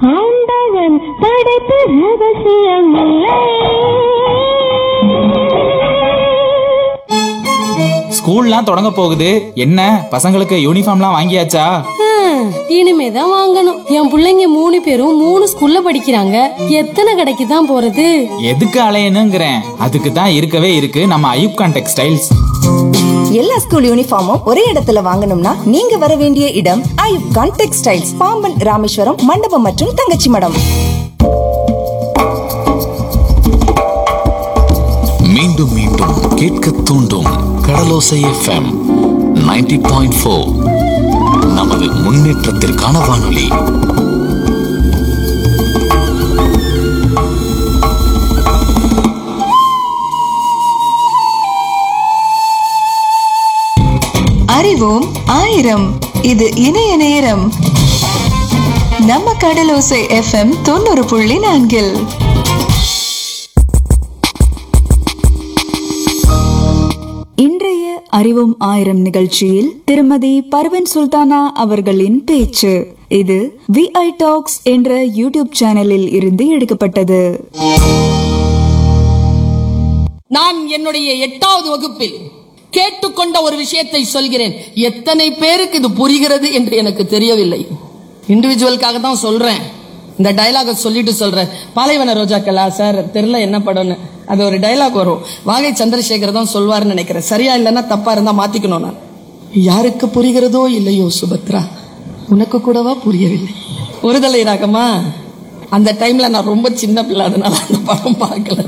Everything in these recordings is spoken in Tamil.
ஆண்டவன் படைப்பு ரகசியம் இல்லை ஸ்கூல்லாம் தொடங்க போகுது என்ன பசங்களுக்கு யூனிஃபார்ம்லாம் வாங்கியாச்சா ஹம், இனிமேதான் வாங்கணும் என் புள்ளைங்க மூணு பேரும் மூணு ஸ்கூல்ல படிக்கிறாங்க எத்தனை கடைக்கு தான் போறது எதுக்கு அலையணுங்கிறேன் அதுக்கு தான் இருக்கவே இருக்கு நம்ம ஐயூப்கான் டெக்ஸ்டைல்ஸ் எல்லா ஸ்கூல் யூனிஃபார்மும் ஒரே இடத்துல வாங்கணும்னா நீங்க வர வேண்டிய இடம் ஐயூப் கான் டெக்ஸ்டைல்ஸ் பாம்பன் ராமேஸ்வரம் மண்டபம் மற்றும் தங்கச்சி மடம் மீண்டும் மீண்டும் கேட்க தூண்டும் கடலோசை எஃப்எம் 90.4 பாயிண்ட் ஃபோர் நமது முன்னேற்றத்திற்கான வானொலி அறிவோம் ஆயிரம் இது இணைய நேரம் நம்ம கடலோசை எஃப்எம் தொண்ணூறு புள்ளி நான்கில் இன்றைய அறிவும் ஆயிரம் நிகழ்ச்சியில் திருமதி பர்வன் சுல்தானா அவர்களின் பேச்சு இது விஐ டாக்ஸ் என்ற யூடியூப் சேனலில் இருந்து எடுக்கப்பட்டது நான் என்னுடைய எட்டாவது வகுப்பில் கேட்டுக்கொண்ட ஒரு விஷயத்தை சொல்கிறேன் எத்தனை பேருக்கு இது புரிகிறது என்று எனக்கு தெரியவில்லை இண்டிவிஜுவலுக்காக தான் சொல்றேன் இந்த டயலாக சொல்லிட்டு சொல்றேன் பாலைவன ரோஜாக்களா சார் தெரியல என்ன படம்னு அது ஒரு டயலாக் வரும் வாகை சந்திரசேகர் தான் சொல்வாருன்னு நினைக்கிறேன் சரியா இல்லைன்னா தப்பா இருந்தா மாத்திக்கணும் நான் யாருக்கு புரிகிறதோ இல்லையோ சுபத்ரா உனக்கு கூடவா புரியவில்லை ஒருதலை ராகமா அந்த டைம்ல நான் ரொம்ப சின்ன பிள்ளை அதனால அந்த படம் பார்க்கல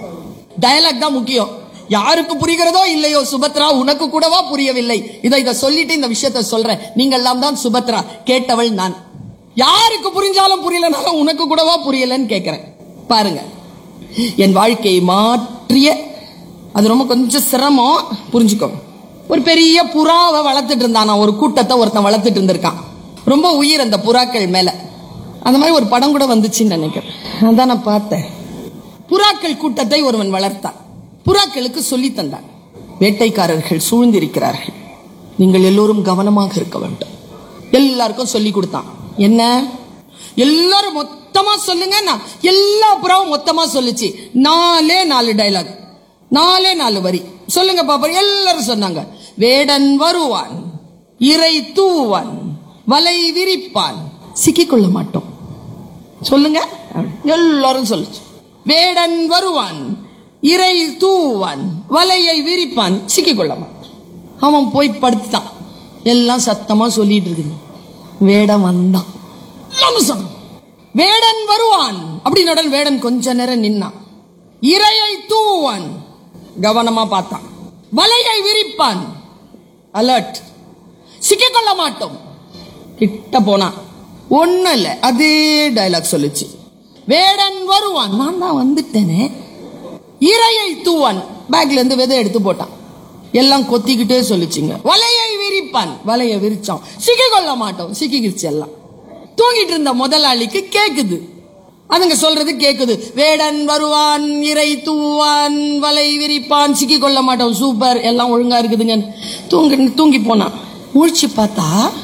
டயலாக் தான் முக்கியம் யாருக்கு புரிகிறதோ இல்லையோ சுபத்ரா உனக்கு கூடவா புரியவில்லை இதை இதை சொல்லிட்டு இந்த விஷயத்தை சொல்றேன் நீங்கள்லாம் தான் சுபத்ரா கேட்டவள் நான் யாருக்கு புரிஞ்சாலும் புரியலனாலும் உனக்கு கூடவா புரியலன்னு கேட்கிறேன் பாருங்க என் வாழ்க்கையை மாற்றிய அது ரொம்ப கொஞ்சம் சிரமம் புரிஞ்சுக்கோ ஒரு பெரிய புறாவை வளர்த்துட்டு இருந்தான் ஒரு கூட்டத்தை ஒருத்தன் வளர்த்துட்டு இருந்திருக்கான் ரொம்ப உயிர் அந்த புறாக்கள் மேல அந்த மாதிரி ஒரு படம் கூட வந்துச்சுன்னு நினைக்கிறேன் அதான் நான் பார்த்தேன் புறாக்கள் கூட்டத்தை ஒருவன் வளர்த்தான் புறாக்களுக்கு சொல்லி தந்தான் வேட்டைக்காரர்கள் சூழ்ந்திருக்கிறார்கள் நீங்கள் எல்லோரும் கவனமாக இருக்க வேண்டும் எல்லாருக்கும் சொல்லி கொடுத்தான் என்ன எல்லாரும் மொத்தமா சொல்லுங்க நான் எல்லா புறாவும் மொத்தமா சொல்லுச்சு நாலே நாலு டைலாக் நாலே நாலு வரி சொல்லுங்க பாப்பா எல்லாரும் சொன்னாங்க வேடன் வருவான் இறை தூவான் வலை விரிப்பான் சிக்கிக்கொள்ள மாட்டோம் சொல்லுங்க எல்லாரும் சொல்லுச்சு வேடன் வருவான் இறை தூவான் வலையை விரிப்பான் சிக்கிக்கொள்ள மாட்டான் அவன் போய் படுத்துட்டான் எல்லாம் சத்தமா சொல்லிட்டு இருக்குது வேடன் வந்தான் எல்லாரும் சொன்னான். வேடன் வருவான் அப்படின்னு உடனே வேடன் கொஞ்ச நேரம் நின்னான் இரையை தூவான் கவனமா பார்த்தான் வலையை விரிப்பான் அலர்ட் சிக்கிக்கொள்ள மாட்டோம் கிட்ட போனான் ஒண்ணும் இல்ல அதே டயலாக் சொல்லுச்சு வேடன் வருவான் நான் தான் வந்துட்டேனே இரையை தூவான் பேக்ல இருந்து விதை எடுத்து போட்டான் எல்லாம் கொத்திக்கிட்டே சொல்லுச்சுங்க வலையை விரிப்பான் வலையை விரிச்சான் சிக்கிக்கொள்ள மாட்டோம் சிக்கிக்கிச்சு எல்லாம் தூங்கிட்டு இருந்த முதலாளிக்கு கேக்குது அதுங்க சொல்றது கேக்குது வேடன் வருவான் இறை தூவான் வலை விரிப்பான் சிக்கிக் கொள்ள மாட்டோம் சூப்பர் எல்லாம் ஒழுங்கா இருக்குதுங்க தூங்கி தூங்கி போனான் முழிச்சு பார்த்தா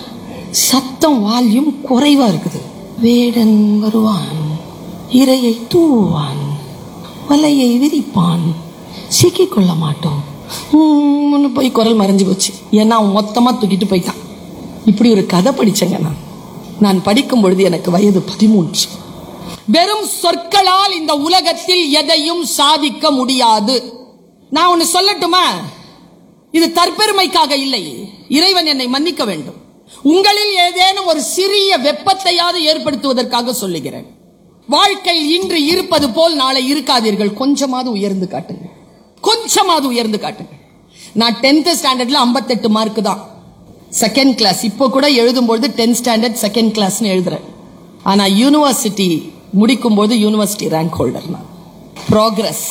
சத்தம் வால்யூம் குறைவா இருக்குது வேடன் வருவான் இரையை தூவான் வலையை விரிப்பான் சிக்கிக் கொள்ள மாட்டோம் உம்முன்னு போய் குரல் மறைஞ்சு போச்சு ஏன்னா அவன் மொத்தமா தூக்கிட்டு போயிட்டான் இப்படி ஒரு கதை படிச்சேங்க நான் நான் படிக்கும் பொழுது எனக்கு வயது பதிமூன்று வெறும் சொற்களால் இந்த உலகத்தில் எதையும் சாதிக்க முடியாது நான் ஒன்னு சொல்லட்டுமா இது தற்பெருமைக்காக இல்லை இறைவன் என்னை மன்னிக்க வேண்டும் உங்களில் ஏதேனும் ஒரு சிறிய வெப்பத்தையாவது ஏற்படுத்துவதற்காக சொல்லுகிறேன் வாழ்க்கை இன்று இருப்பது போல் நாளை இருக்காதீர்கள் கொஞ்சமாவது உயர்ந்து காட்டுங்க கொஞ்சமாவது உயர்ந்து காட்டுங்க நான் டென்த் ஸ்டாண்டர்ட்ல 58 மார்க் தான் செகண்ட் கிளாஸ் இப்போ கூட எழுதும்போது டென்த் ஸ்டாண்டர்ட் செகண்ட் கிளாஸ்னு எழுதுறேன் ஆனா யூனிவர்சிட்டி முடிக்கும் போது யூனிவர்சிட்டி ரேங்க் ஹோல்டர் நான் ப்ராக்ரஸ்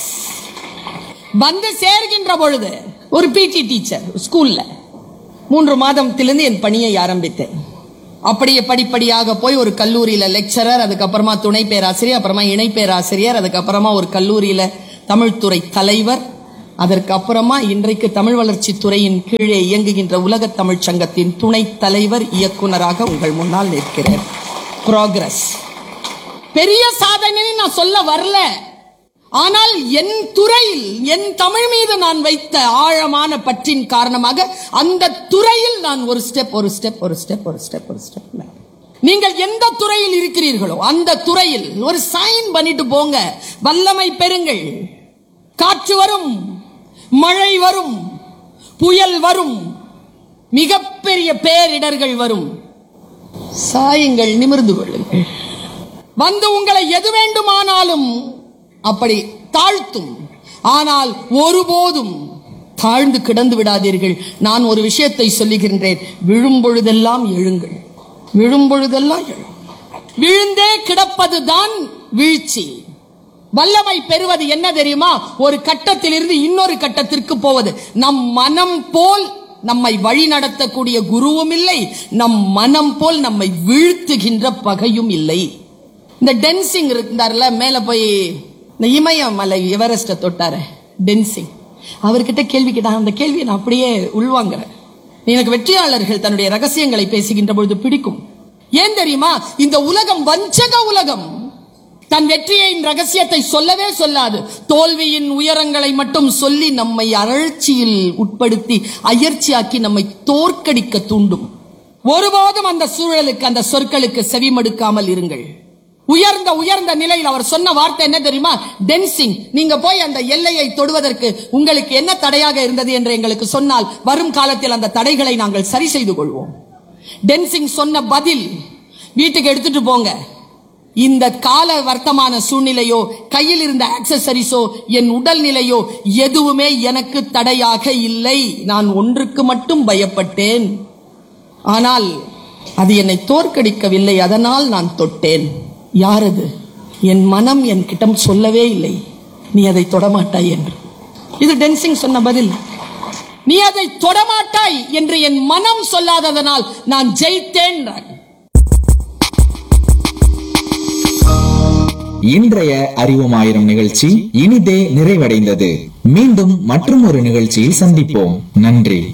வந்து சேர்கின்ற பொழுது ஒரு பிடி டீச்சர் ஸ்கூல்ல மூன்று மாதத்திலிருந்து என் பணியை ஆரம்பித்தேன் அப்படியே படிப்படியாக போய் ஒரு கல்லூரியில லெக்சரர் அதுக்கப்புறமா துணை பேராசிரியர் அப்புறமா இணை பேராசிரியர் அதுக்கப்புறமா ஒரு கல்லூரியில தமிழ்துறை தலைவர் அதற்கு அப்புறமா இன்றைக்கு தமிழ் வளர்ச்சி துறையின் கீழே இயங்குகின்ற உலக தமிழ்ச் சங்கத்தின் துணைத் தலைவர் இயக்குனராக உங்கள் முன்னால் நிற்கிறேன் ப்ராக்ரஸ் பெரிய சாதனை நான் சொல்ல வரல ஆனால் என் துறையில் என் தமிழ் மீது நான் வைத்த ஆழமான பற்றின் காரணமாக அந்த துறையில் நான் ஒரு ஸ்டெப் ஒரு ஸ்டெப் ஒரு ஸ்டெப் ஒரு ஸ்டெப் ஒரு ஸ்டெப் நீங்கள் எந்த துறையில் இருக்கிறீர்களோ அந்த துறையில் ஒரு சைன் பண்ணிட்டு போங்க வல்லமை பெறுங்கள் காற்று வரும் மழை வரும் புயல் வரும் மிகப்பெரிய பேரிடர்கள் வரும் சாயுங்கள் நிமிர்ந்து கொள்ளுங்கள் வந்து உங்களை எது வேண்டுமானாலும் அப்படி தாழ்த்தும் ஆனால் ஒருபோதும் தாழ்ந்து கிடந்து விடாதீர்கள் நான் ஒரு விஷயத்தை சொல்லுகின்றேன் விழும்பொழுதெல்லாம் எழுங்கள் விழும்பொழுதெல்லாம் எழுங்கள் விழுந்தே கிடப்பதுதான் வீழ்ச்சி வல்லமை பெறுவது என்ன தெரியுமா ஒரு கட்டத்திலிருந்து இன்னொரு கட்டத்திற்கு போவது நம் மனம் போல் நம்மை வழி நடத்தக்கூடிய குருவும் இல்லை நம் மனம் போல் நம்மை வீழ்த்துகின்ற பகையும் இல்லை இந்த டென்சிங் இருந்தார்ல மேல போய் இந்த இமயமலை எவரெஸ்ட தொட்டாரு டென்சிங் அவர்கிட்ட கேள்வி கேட்டாங்க அந்த கேள்வியை நான் அப்படியே உள்வாங்குறேன் எனக்கு வெற்றியாளர்கள் தன்னுடைய ரகசியங்களை பேசுகின்ற பொழுது பிடிக்கும் ஏன் தெரியுமா இந்த உலகம் வஞ்சக உலகம் தன் வெற்றியின் ரகசியத்தை சொல்லவே சொல்லாது தோல்வியின் உயரங்களை மட்டும் சொல்லி நம்மை அழற்சியில் உட்படுத்தி அயற்சியாக்கி நம்மை தோற்கடிக்க தூண்டும் ஒருபோதும் அந்த சூழலுக்கு அந்த சொற்களுக்கு செவிமடுக்காமல் இருங்கள் உயர்ந்த உயர்ந்த நிலையில் அவர் சொன்ன வார்த்தை என்ன தெரியுமா டென்சிங் நீங்க போய் அந்த எல்லையை தொடுவதற்கு உங்களுக்கு என்ன தடையாக இருந்தது என்று எங்களுக்கு சொன்னால் வரும் காலத்தில் அந்த தடைகளை நாங்கள் சரி செய்து கொள்வோம் டென்சிங் சொன்ன பதில் வீட்டுக்கு எடுத்துட்டு போங்க இந்த கால வர்த்தமான சூழ்நிலையோ கையில் இருந்த ஆக்சசரிஸோ என் உடல் நிலையோ எதுவுமே எனக்கு தடையாக இல்லை நான் ஒன்றுக்கு மட்டும் பயப்பட்டேன் ஆனால் அது என்னை தோற்கடிக்கவில்லை அதனால் நான் தொட்டேன் யாரது என் மனம் என் கிட்டம் சொல்லவே இல்லை நீ அதை தொடமாட்டாய் என்று இது டென்சிங் சொன்ன பதில் நீ அதை தொடமாட்டாய் என்று என் மனம் சொல்லாததனால் நான் ஜெயித்தேன் இன்றைய அறிவோம் ஆயிரம் நிகழ்ச்சி இனிதே நிறைவடைந்தது மீண்டும் மற்றும் ஒரு நிகழ்ச்சியில் சந்திப்போம் நன்றி